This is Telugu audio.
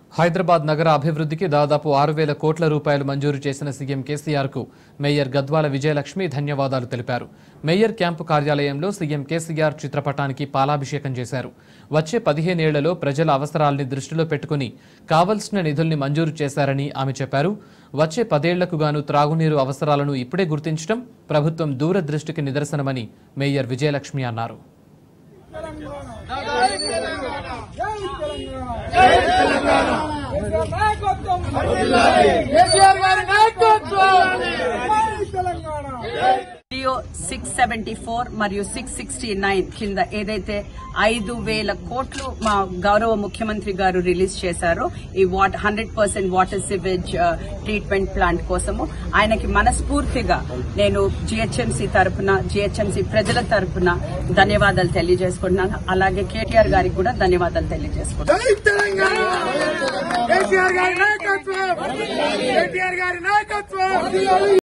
హైదరాబాద్ నగర అభివృద్ధికి దాదాపు ఆరు వేల కోట్ల రూపాయలు మంజూరు చేసిన సీఎం కేసీఆర్ కు మేయర్ గద్వాల విజయలక్ష్మి ధన్యవాదాలు తెలిపారు మేయర్ క్యాంపు కార్యాలయంలో సీఎం కేసీఆర్ చిత్రపటానికి పాలాభిషేకం చేశారు వచ్చే పదిహేనేళ్లలో ప్రజల అవసరాల్ని దృష్టిలో పెట్టుకుని కావలసిన నిధుల్ని మంజూరు చేశారని ఆమె చెప్పారు వచ్చే పదేళ్లకు గాను త్రాగునీరు అవసరాలను ఇప్పుడే గుర్తించడం ప్రభుత్వం దూరదృష్టికి నిదర్శనమని మేయర్ విజయలక్ష్మి అన్నారు కేసీఆర్ గారి నాయకత్వం Telangana GO six seventy four మరియు సిక్స్ సిక్స్టీ నైన్ కింద ఏదైతే ఐదు వేల కోట్లు మా గౌరవ ముఖ్యమంత్రి గారు రిలీజ్ చేశారో ఈ water hundred percent water sewage treatment plant కోసము ఆయనకి మనస్ఫూర్తిగా నేను జిహెచ్ఎంసీ తరపున జిహెచ్ఎంసీ ప్రజల తరపున ధన్యవాదాలు తెలియజేసుకుంటున్నాను అలాగే కేటీఆర్ గారికి కూడా ధన్యవాదాలు తెలియజేసుకుంటున్నాను జై తెలంగాణ కేసీఆర్ గారి నాయకత్వం కేటీఆర్ గారి నాయకత్వం